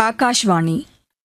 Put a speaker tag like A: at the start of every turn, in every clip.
A: ஆகாஷ்வாணி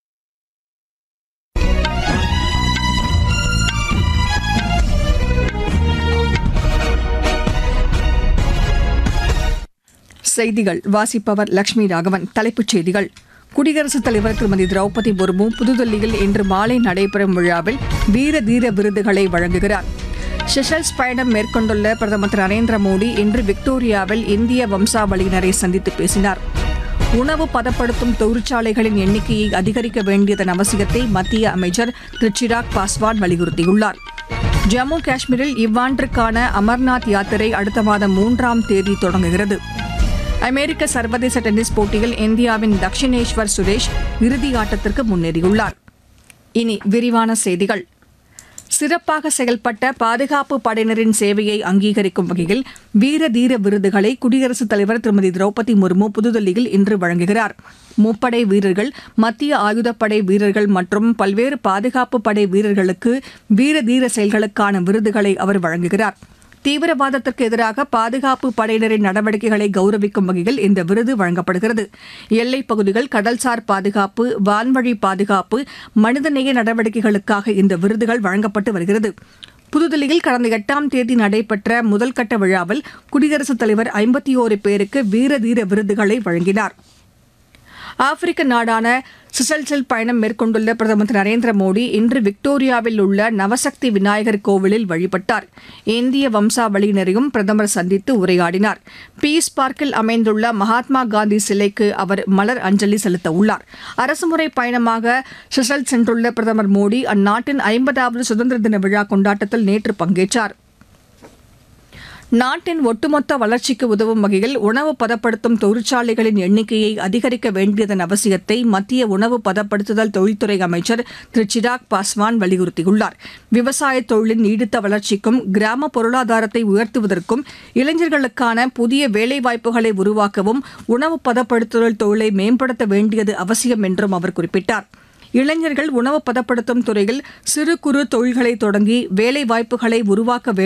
A: செய்திகள் வாசிப்பவர் லட்சுமி ராகவன் தலைப்புச் செய்திகள் குடியரசுத் தலைவர் திருமதி திரௌபதி முர்மு புதுதில்லியில் இன்று மாலை நடைபெறும் விழாவில் வீர தீர விருதுகளை வழங்குகிறார் செஷல்ஸ் பயணம் மேற்கொண்டுள்ள பிரதமர் திரு நரேந்திர மோடி இன்று விக்டோரியாவில் இந்திய வம்சாவளியினரை சந்தித்து பேசினார் உணவு பதப்படுத்தும் தொழிற்சாலைகளின் எண்ணிக்கையை அதிகரிக்க வேண்டியதன் அவசியத்தை மத்திய அமைச்சர் திரு சிராக் பாஸ்வான் வலியுறுத்தியுள்ளார் ஜம்மு காஷ்மீரில் இவ்வாண்டிற்கான அமர்நாத் யாத்திரை அடுத்த மாதம் மூன்றாம் தேதி தொடங்குகிறது அமெரிக்க சர்வதேச டென்னிஸ் போட்டியில் இந்தியாவின் தக்ஷினேஸ்வர் சுரேஷ் இறுதி ஆட்டத்திற்கு முன்னேறியுள்ளார் இனி விரிவான செய்திகள் சிறப்பாக செயல்பட்ட பாதுகாப்பு படையினரின் சேவையை அங்கீகரிக்கும் வகையில் வீர தீர விருதுகளை குடியரசுத் தலைவர் திருமதி திரௌபதி முர்மு புதுதில்லியில் இன்று வழங்குகிறார் முப்படை வீரர்கள் மத்திய ஆயுதப்படை வீரர்கள் மற்றும் பல்வேறு பாதுகாப்பு படை வீரர்களுக்கு வீர தீர செயல்களுக்கான விருதுகளை அவர் வழங்குகிறார் தீவிரவாதத்திற்கு எதிராக பாதுகாப்பு படையினரின் நடவடிக்கைகளை கௌரவிக்கும் வகையில் இந்த விருது வழங்கப்படுகிறது எல்லைப் பகுதிகள் கடல்சார் பாதுகாப்பு வான்வழி பாதுகாப்பு மனிதநேய நடவடிக்கைகளுக்காக இந்த விருதுகள் வழங்கப்பட்டு வருகிறது புதுதில்லியில் கடந்த எட்டாம் தேதி நடைபெற்ற முதல்கட்ட விழாவில் குடியரசுத் தலைவர் ஐம்பத்தி ஓரு பேருக்கு வீர தீர விருதுகளை வழங்கினார் ஆப்பிரிக்க நாடான சிசல்சில் பயணம் மேற்கொண்டுள்ள பிரதமர் திரு நரேந்திர மோடி இன்று விக்டோரியாவில் உள்ள நவசக்தி விநாயகர் கோவிலில் வழிபட்டார் இந்திய வம்சாவளியினரையும் பிரதமர் சந்தித்து உரையாடினார் பீஸ் பார்க்கில் அமைந்துள்ள மகாத்மா காந்தி சிலைக்கு அவர் மலர் அஞ்சலி செலுத்த உள்ளார் அரசுமுறை பயணமாக சிசல் சென்றுள்ள பிரதமர் மோடி அந்நாட்டின் ஐம்பதாவது சுதந்திர தின விழா கொண்டாட்டத்தில் நேற்று பங்கேற்றார் நாட்டின் ஒட்டுமொத்த வளர்ச்சிக்கு உதவும் வகையில் உணவு பதப்படுத்தும் தொழிற்சாலைகளின் எண்ணிக்கையை அதிகரிக்க வேண்டியதன் அவசியத்தை மத்திய உணவு பதப்படுத்துதல் தொழில்துறை அமைச்சர் திரு சிராக் பாஸ்வான் வலியுறுத்தியுள்ளார் விவசாய தொழிலின் நீடித்த வளர்ச்சிக்கும் கிராம பொருளாதாரத்தை உயர்த்துவதற்கும் இளைஞர்களுக்கான புதிய வேலைவாய்ப்புகளை உருவாக்கவும் உணவு பதப்படுத்துதல் தொழிலை மேம்படுத்த வேண்டியது அவசியம் என்றும் அவர் குறிப்பிட்டார் இளைஞர்கள் உணவு பதப்படுத்தும் துறையில் சிறு குறு தொழில்களை தொடங்கி வேலை வாய்ப்புகளை உருவாக்க